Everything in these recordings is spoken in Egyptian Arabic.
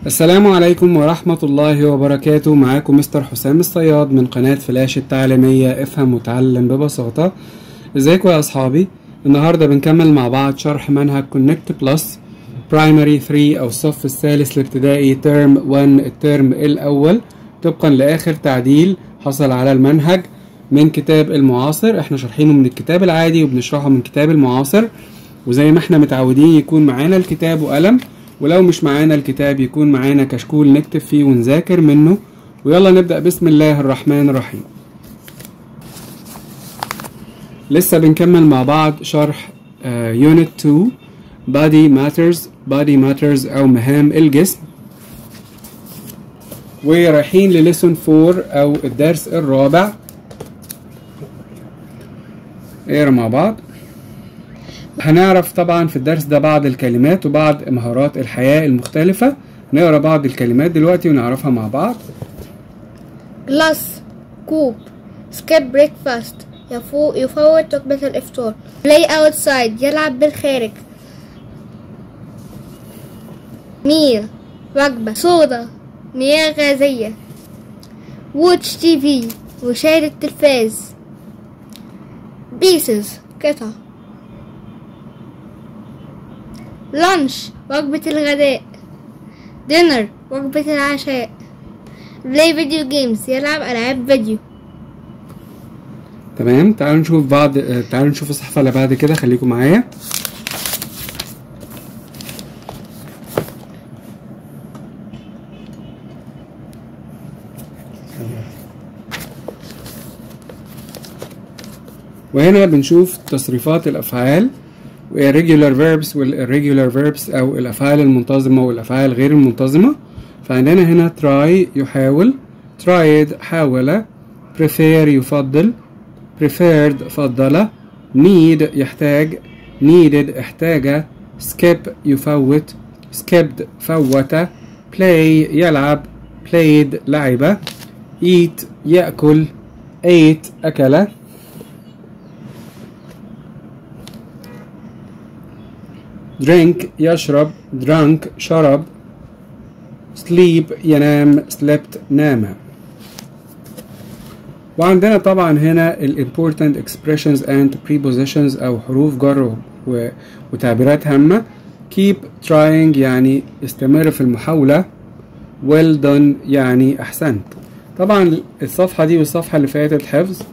السلام عليكم ورحمة الله وبركاته معاكم مستر حسام الصياد من قناة فلاش التعليمية افهم وتعلم ببساطة ازيكم يا اصحابي النهاردة بنكمل مع بعض شرح منهج كونكت بلس برايمري 3 او الصف الثالث الابتدائي ترم 1 الترم الاول طبقا لاخر تعديل حصل على المنهج من كتاب المعاصر احنا شارحينه من الكتاب العادي وبنشرحه من كتاب المعاصر وزي ما احنا متعودين يكون معانا الكتاب وقلم ولو مش معانا الكتاب يكون معانا كشكول نكتب فيه ونذاكر منه ويلا نبدأ بسم الله الرحمن الرحيم لسه بنكمل مع بعض شرح يونت 2 body matters body matters أو مهام الجسم ورايحين لليسون 4 أو الدرس الرابع اقرا مع بعض هنعرف طبعا في الدرس ده بعض الكلمات وبعض مهارات الحياة المختلفة نقرا بعض الكلمات دلوقتي ونعرفها مع بعض جلاس كوب سكيب بريكفاست يفو يفوت وجبة الإفطار play outside يلعب بالخارج ميل وجبة صودا مياه غازية واتش تي في مشاهدة التلفاز بيسز قطع لانش وجبة الغداء دينر وجبة العشاء بلاي فيديو جيمز يلعب ألعاب فيديو تمام تعالوا نشوف بعض آه، تعالوا نشوف الصفحة اللي بعد كده خليكم معايا وهنا بنشوف تصريفات الأفعال irregular verbs والirregular verbs أو الأفعال المنتظمة والأفعال غير المنتظمة فعندنا هنا try يحاول tried حاول prefer يفضل preferred فضل need يحتاج needed احتاج skip يفوت skipped فوت play يلعب played لعب eat يأكل ate أكل drink يشرب drunk شرب sleep ينام slept نام وعندنا طبعا هنا ال important expressions and prepositions أو حروف جر و- وتعبيرات هامة keep trying يعني استمر في المحاولة well done يعني أحسنت طبعا الصفحة دي والصفحة اللي فاتت حفظ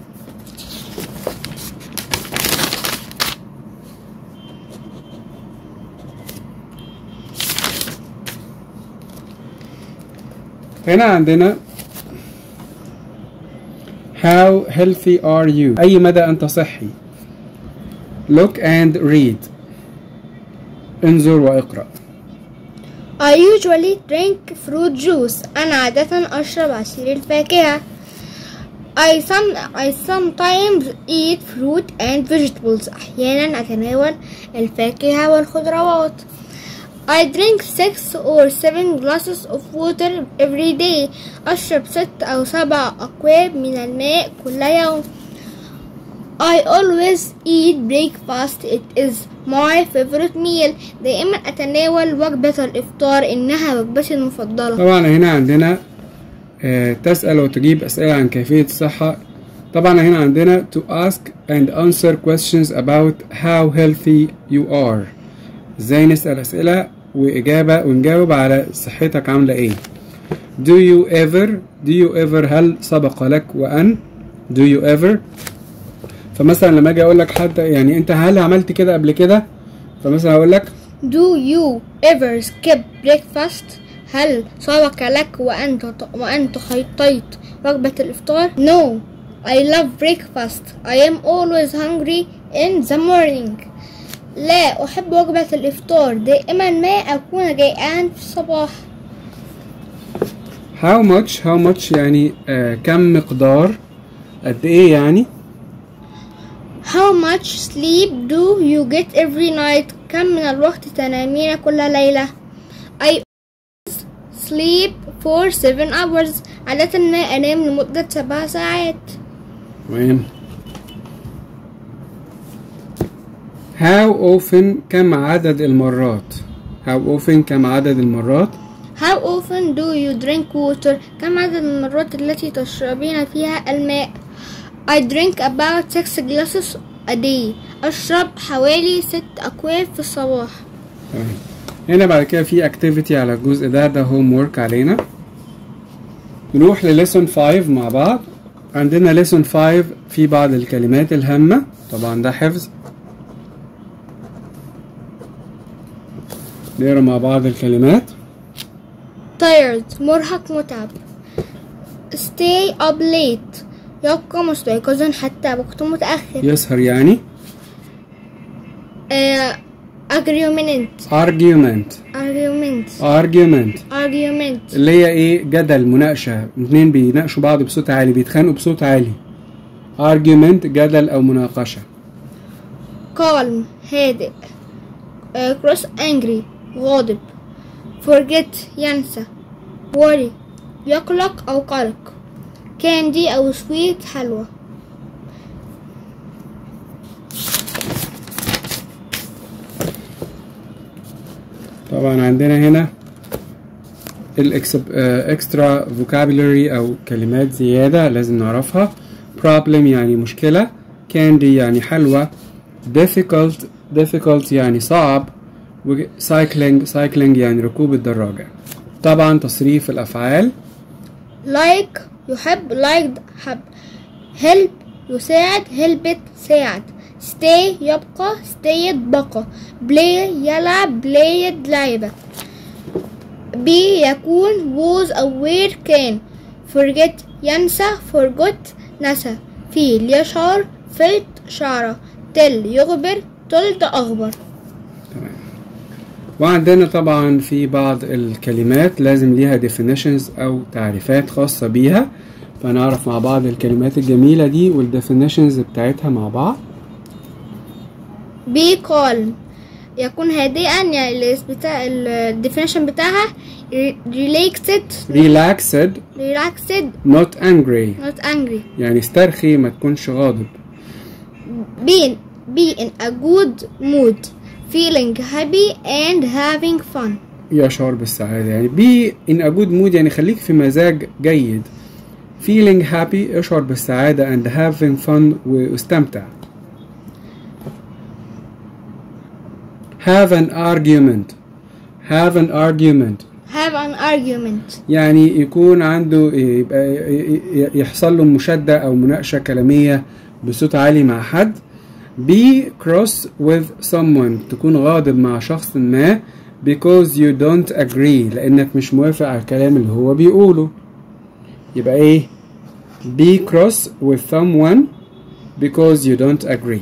هنا عندنا How healthy are you؟ أي مدى أنت صحي؟ Look and read انظر واقرأ I usually drink fruit juice أنا عادة أشرب عصير الفاكهة I, some, I sometimes eat fruit and vegetables أحيانا أتناول الفاكهة والخضروات I drink six or seven glasses of water every day أشرب ست أو سبع أكواب من الماء كل يوم I always eat breakfast it is my favorite meal دائما أتناول وجبة الإفطار إنها وجبتي المفضلة طبعا هنا عندنا آه، تسأل وتجيب أسئلة عن كيفية الصحة طبعا هنا عندنا to ask and answer questions about how healthy you are ازاي نسأل أسئلة وإجابة ونجاوب على صحتك عاملة ايه do you ever do you ever هل سبق لك وأن do you ever فمثلا لما اجي اقول لك حد يعني انت هل عملت كده قبل كده فمثلا اقول لك Do you ever skip breakfast هل سبق لك وأنت وأنت خطيت وجبة الإفطار No I love breakfast I am always hungry in the morning لا أحب وجبة الإفطار دائما ما أكون جائعا في الصباح how much how much يعني آه كم مقدار قد ايه يعني How much sleep do you get every night كم من الوقت تنامين كل ليلة I sleep for seven hours عادة ما أنام لمدة سبع ساعات تمام how often كم عدد المرات how often كم عدد المرات How often do you drink water? كم عدد المرات التي تشربين فيها الماء؟ I drink about 6 glasses a day. أشرب حوالي ست أكواب في الصباح. تمام هنا بعد كده في اكتيفيتي على الجزء ده ده هوم ورك علينا نروح لليسون 5 مع بعض عندنا ليسون 5 في بعض الكلمات الهامة طبعا ده حفظ نقرا مع بعض الكلمات tired مرهق متعب stay up late يبقى مستيقظا حتى وقت متأخر يسهر يعني uh, argument argument argument argument argument اللي هي ايه جدل مناقشة اتنين بيناقشوا بعض بصوت عالي بيتخانقوا بصوت عالي argument جدل او مناقشة calm هادئ uh, cross angry غاضب forget ينسى worry يقلق أو قلق candy أو sweet حلوى طبعا عندنا هنا الاكسترا vocabulary او كلمات زيادة لازم نعرفها problem يعني مشكلة candy يعني حلوى difficult difficult يعني صعب و cycling cycling يعني ركوب الدراجة طبعا تصريف الأفعال like يحب liked حب help يساعد helped ساعد stay يبقى stayed بقى play يلعب played لعبة be يكون was أو were كان forget ينسى forgot نسى feel يشعر felt شعر tell يخبر told أخبر تمام وعندنا طبعا في بعض الكلمات لازم ليها definitions أو تعريفات خاصة بيها فنعرف مع بعض الكلمات الجميلة دي والديفينيشنز بتاعتها مع بعض be calm يكون هادئا يعني ال بتاع ال definition بتاعها relaxed relaxed relaxed not angry not angry يعني استرخي ما تكونش غاضب be be in a good mood feeling happy and having fun يشعر بالسعادة يعني be in a good mood يعني خليك في مزاج جيد feeling happy اشعر بالسعادة and having fun واستمتع have an argument have an argument have an argument يعني يكون عنده يبقى يحصل له مشادة أو مناقشة كلامية بصوت عالي مع حد be cross with someone تكون غاضب مع شخص ما because you don't agree لأنك مش موافق على الكلام اللي هو بيقوله يبقى إيه be cross with someone because you don't agree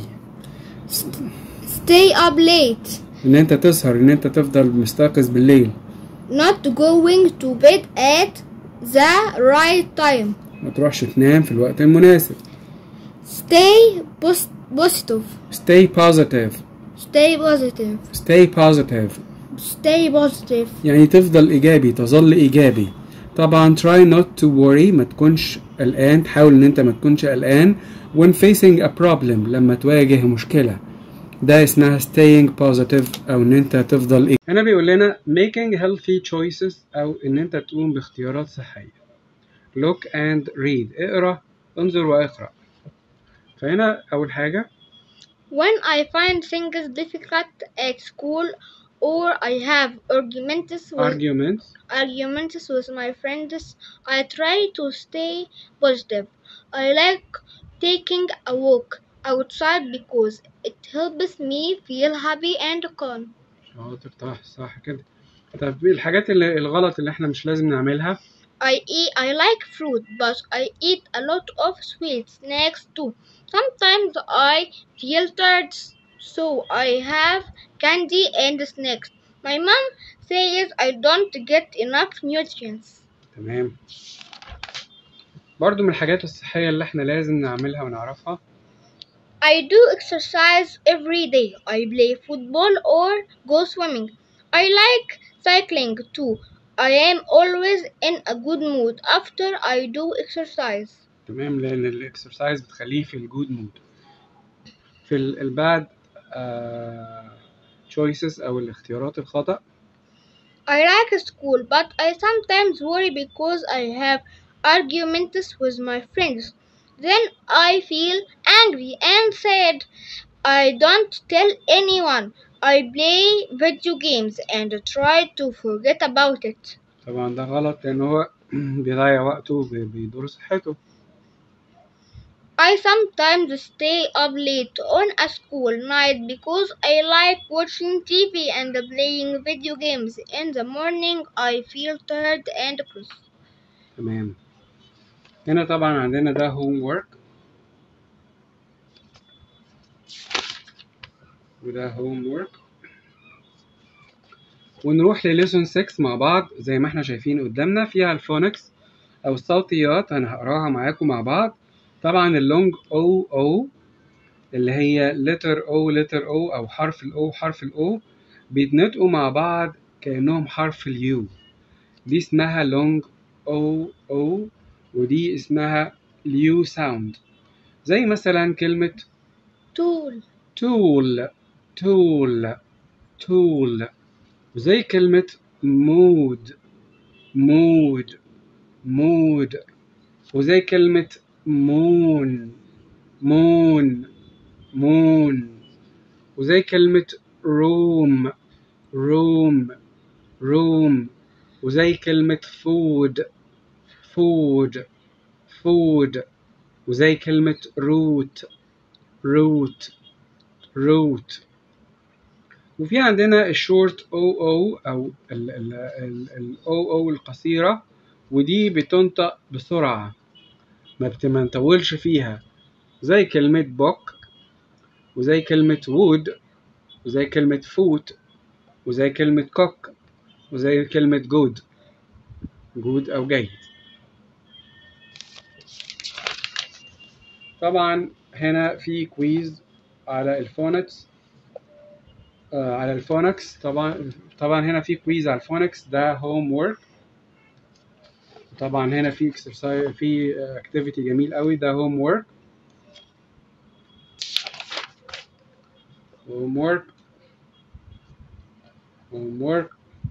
stay up late إن أنت تسهر إن أنت تفضل مستيقظ بالليل not going to bed at the right time ما تروحش تنام في الوقت المناسب stay pos- positive stay positive stay positive stay positive stay positive يعني تفضل إيجابي تظل إيجابي طبعا try not to worry ما تكونش قلقان تحاول إن أنت ما تكونش قلقان when facing a problem لما تواجه مشكلة ده اسمها staying positive أو إن أنت تفضل إيجابي هنا بيقول لنا making healthy choices أو إن أنت تقوم باختيارات صحية look and read اقرأ انظر واقرأ فهنا أول حاجة when I find things difficult at school or I have arguments with arguments arguments with my friends, I try to stay positive. I like taking a walk outside because it helps me feel happy and calm. شاطر صح صح كده طب الحاجات اللي الغلط اللي احنا مش لازم نعملها I eat I like fruit, but I eat a lot of sweet snacks too. Sometimes I feel tired, so I have candy and snacks. My mom says I don't get enough nutrients. تمام برضو من الحاجات الصحية اللي احنا لازم نعملها ونعرفها I do exercise every day. I play football or go swimming. I like cycling too. I am always in a good mood after I do exercise. تمام لان الاكسرسايز بتخليه في الجود مود في الباد تشويسز او الاختيارات الخطأ I like school, but I sometimes worry because I have arguments with my friends. Then I feel angry and sad. I don't tell anyone. I play video games and try to forget about it. طبعا ده غلط لان هو بيضيع وقته وبي- بيضر صحته I sometimes stay up late on a school night because I like watching TV and playing video games. In the morning, I feel tired and cross. تمام هنا طبعا عندنا ده هوم ورك وده هوم ورك ونروح لليسون 6 مع بعض زي ما احنا شايفين قدامنا فيها الفونكس او الصوتيات انا هقراها معاكم مع بعض طبعا اللونج او او اللي هي لتر او لتر او او حرف الاو حرف الاو بيتنطقوا مع بعض كانهم حرف اليو دي اسمها لونج او او ودي اسمها اليو ساوند زي مثلا كلمة Tool, tool tool tool وزي كلمة mood mood mood وزي كلمة moon moon moon وزي كلمة room room room وزي كلمة food food food وزي كلمة root root root وفي عندنا الشورت او او او ال ال ال ال او او القصيرة ودي بتنطق بسرعة ما بت- ما نطولش فيها زي كلمة بوك وزي كلمة وود وزي كلمة فوت وزي كلمة كوك وزي كلمة جود جود أو جيد طبعا هنا في كويز على الفونكس آه على الفونكس طبعا طبعا هنا في كويز على الفونكس ده هوم وورك طبعا هنا في اكسرسايز في اكتيفيتي جميل قوي ده هوم وورك هوم وورك هوم وورك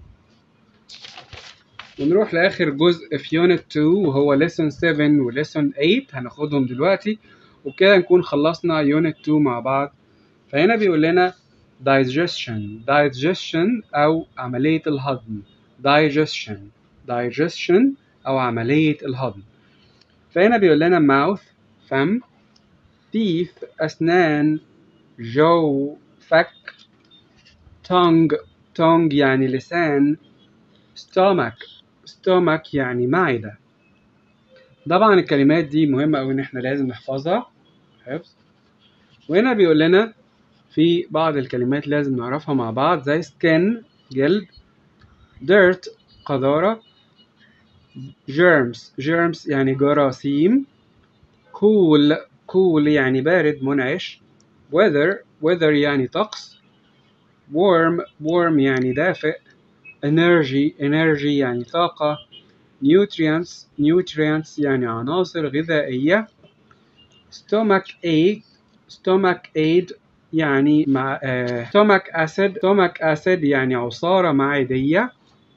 ونروح لاخر جزء في يونت 2 وهو lesson 7 و lesson 8 هناخدهم دلوقتي وبكده نكون خلصنا يونت 2 مع بعض فهنا بيقول لنا digestion digestion أو عملية الهضم digestion digestion أو عملية الهضم فهنا بيقول لنا mouth فم teeth أسنان جو فك tongue tongue يعني لسان stomach stomach يعني معدة طبعا الكلمات دي مهمة أوي إن إحنا لازم نحفظها حفظ وهنا بيقول لنا في بعض الكلمات لازم نعرفها مع بعض زي skin جلد dirt قذارة germs germs يعني جراثيم cool cool يعني بارد منعش weather weather يعني طقس warm warm يعني دافئ energy energy يعني طاقة nutrients nutrients يعني عناصر غذائية stomach ache stomach ache يعني مع آه stomach acid stomach acid يعني عصارة معدية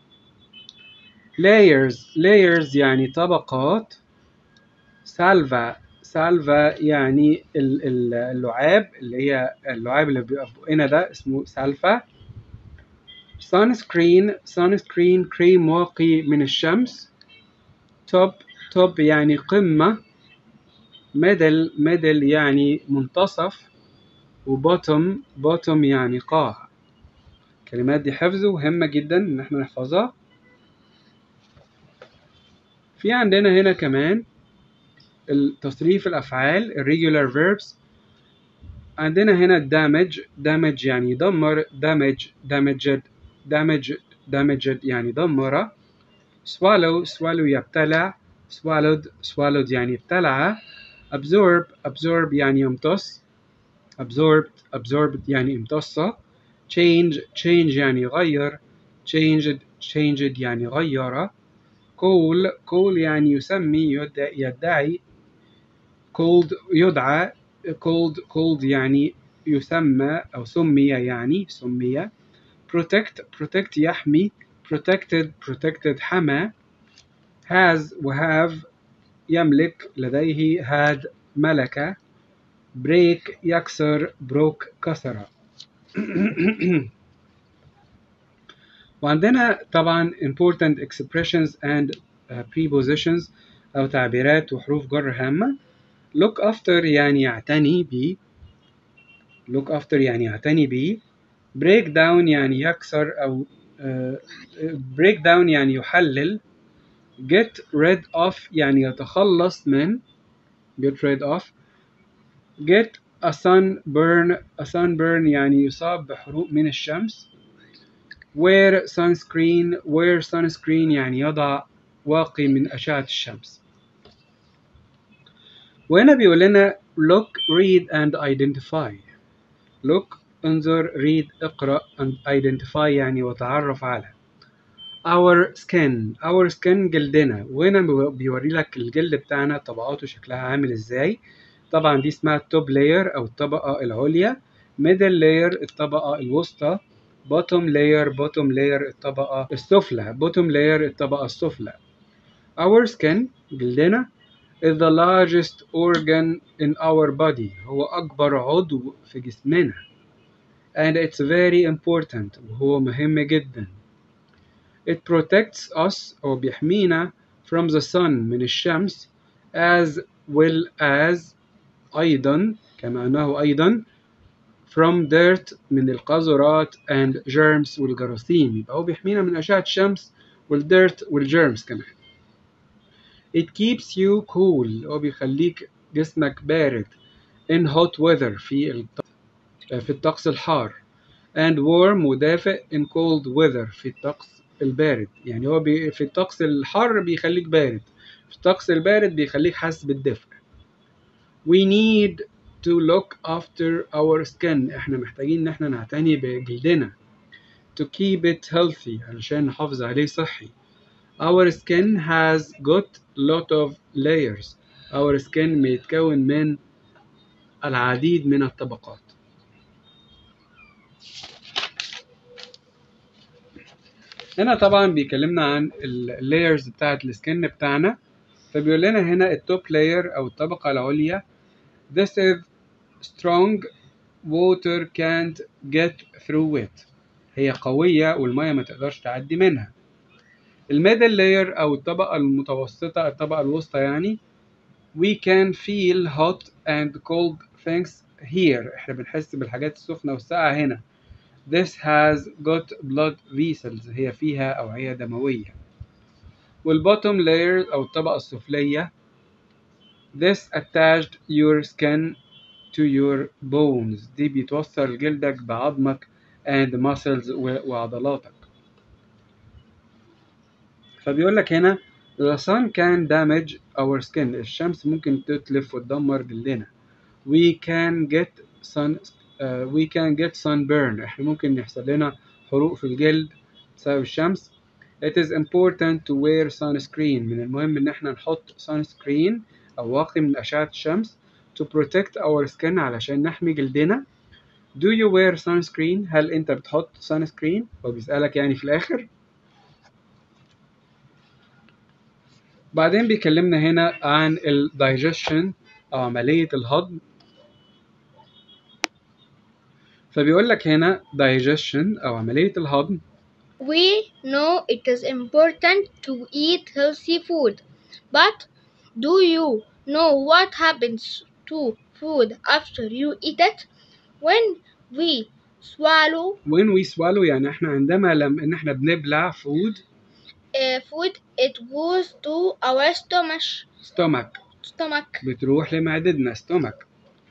layers layers يعني طبقات سالفا سالفا يعني ال- ال- اللعاب اللي هي اللعاب اللي بيبقى في بقنا ده اسمه سالفا sunscreen sunscreen كريم واقي من الشمس توب توب يعني قمة ميدل ميدل يعني منتصف وبوتوم بوتوم يعني قاع الكلمات دي حفظ ومهمة جدا إن احنا نحفظها في عندنا هنا كمان تصريف الأفعال irregular verbs عندنا هنا damage damage يعني يدمر damage damaged damaged damaged يعني دمر swallow swallow يبتلع swallowed swallowed يعني ابتلع absorb absorb يعني يمتص absorbed absorbed يعني امتص change change يعني غير changed changed يعني غير call call يعني يسمي يدعي, يدعي called يدعى called called يعني يسمى أو سمي يعني سمي protect protect يحمي protected protected حمى has وهave يملك لديه had ملكة break يكسر broke كسر وعندنا طبعا important expressions and uh, prepositions أو تعبيرات وحروف جر هامة look after يعني يعتني ب look after يعني يعتني ب break down يعني يكسر أو uh, break down يعني يحلل get rid of يعني يتخلص من get rid of get a sunburn a sunburn يعني يصاب بحروق من الشمس wear sunscreen wear sunscreen يعني يضع واقي من أشعة الشمس وهنا بيقول لنا look read and identify look انظر read اقرأ and identify يعني وتعرف على our skin our skin جلدنا وهنا بيوري لك الجلد بتاعنا طبقاته شكلها عامل ازاي طبعا دي اسمها التوب لاير او الطبقة العليا middle layer الطبقة الوسطى bottom layer bottom layer الطبقة السفلى bottom layer الطبقة السفلى our skin جلدنا is the largest organ in our body هو أكبر عضو في جسمنا and it's very important وهو مهم جدا it protects us أو بيحمينا from the sun من الشمس as well as أيضا كما أنه أيضا from dirt من القذرات and germs والجراثيم يبقى هو بيحمينا من أشعة الشمس والديرت والجيرمز كمان it keeps you cool هو بيخليك جسمك بارد in hot weather في الط... في الطقس الحار and warm ودافئ in cold weather في الطقس البارد يعني هو بي... في الطقس الحار بيخليك بارد في الطقس البارد بيخليك حاسس بالدفء we need to look after our skin احنا محتاجين ان احنا نعتني بجلدنا to keep it healthy علشان نحافظ عليه صحي our skin has got lot of layers our skin بيتكون من العديد من الطبقات هنا طبعا بيكلمنا عن اللايرز بتاعت السكن بتاعنا فبيقول لنا هنا التوب لاير او الطبقة العليا this is strong water can't get through it هي قوية والمية ما تقدرش تعدي منها الميدل لاير او الطبقة المتوسطة الطبقة الوسطى يعني we can feel hot and cold things here احنا بنحس بالحاجات السخنة والساقعة هنا this has got blood vessels هي فيها أوعية دموية والبوتوم layer أو الطبقة السفلية this attached your skin to your bones دي بتوصل جلدك بعظمك and muscles وعضلاتك فبيقول لك هنا the sun can damage our skin الشمس ممكن تتلف وتدمر جلدنا we can get sun uh, we can get sunburn احنا ممكن يحصل لنا حروق في الجلد بسبب الشمس it is important to wear sunscreen من المهم ان احنا نحط sunscreen او واقي من اشعة الشمس to protect our skin علشان نحمي جلدنا do you wear sunscreen هل انت بتحط sunscreen هو بيسألك يعني في الاخر بعدين بيكلمنا هنا عن ال digestion أو عملية الهضم فبيقول لك هنا digestion أو عملية الهضم We know it is important to eat healthy food, but do you know what happens to food after you eat it? When we swallow when we swallow يعني احنا عندما لم ان احنا بنبلع food uh, food, it goes to our stomach. stomach Stomach. بتروح لمعدتنا stomach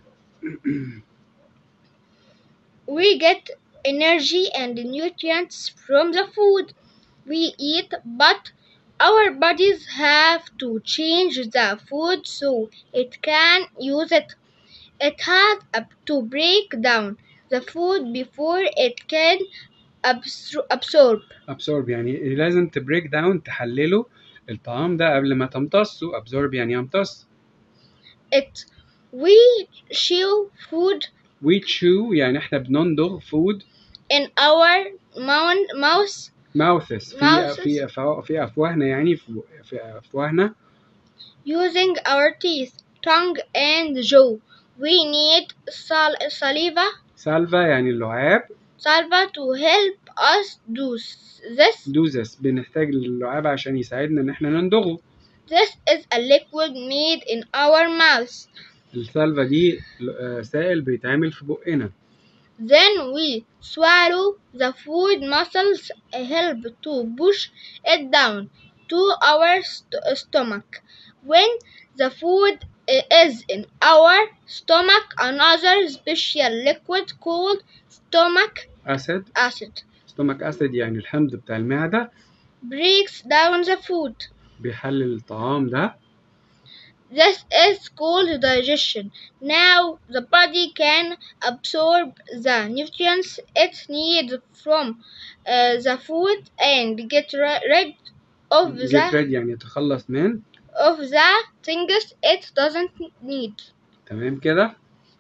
We get energy and nutrients from the food we eat, but our bodies have to change the food so it can use it. It has up to break down the food before it can absor- absorb. absorb يعني لازم تبريك داون تحلله الطعام ده قبل ما تمتصه absorb يعني يمتص It we chew food we chew يعني احنا بنندغ food in our mouth, mouth mouths في Mouths. في أفوا- في افواهنا يعني في في افواهنا using our teeth, tongue, and jaw. We need sal- saliva, سالفا يعني اللعاب saliva to help us do this. دوزس بنحتاج اللعاب عشان يساعدنا ان احنا نندغه This is a liquid made in our mouth. السالفا دي آه، سائل بيتعمل في بقنا Then we swallow the food muscles help to push it down to our st- stomach. When the food is in our stomach, another special liquid called stomach اسيد acid ستومك اسيد يعني الحمض بتاع المعده breaks down the food. بيحلل الطعام ده This is called digestion. Now the body can absorb the nutrients it needs from uh, the food and get ri- rid of get the ready يعني يتخلص من of the things it doesn't need. تمام كده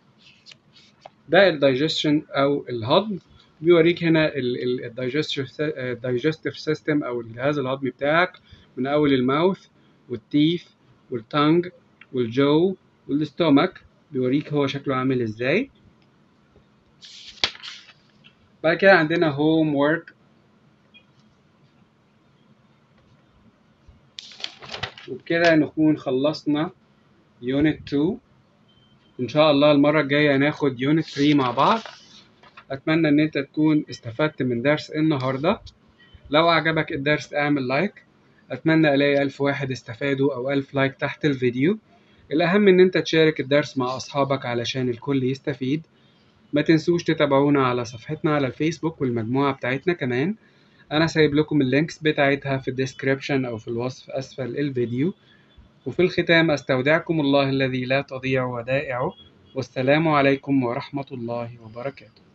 ده الدايجيشن او الهضم بيوريك هنا الدايجستيف سيستم او الجهاز الهضمي بتاعك من اول الماوث والتيث والتانج والجو والستومك بيوريك هو شكله عامل ازاي بعد كده عندنا هوم وورك وبكده نكون خلصنا يونت 2 ان شاء الله المره الجايه هناخد يونت 3 مع بعض اتمنى ان انت تكون استفدت من درس النهارده لو عجبك الدرس اعمل لايك اتمنى الاقي الف واحد استفادوا او الف لايك تحت الفيديو الاهم ان انت تشارك الدرس مع اصحابك علشان الكل يستفيد ما تنسوش تتابعونا على صفحتنا على الفيسبوك والمجموعه بتاعتنا كمان انا سايب لكم اللينكس بتاعتها في الديسكريبشن او في الوصف اسفل الفيديو وفي الختام استودعكم الله الذي لا تضيع ودائعه والسلام عليكم ورحمه الله وبركاته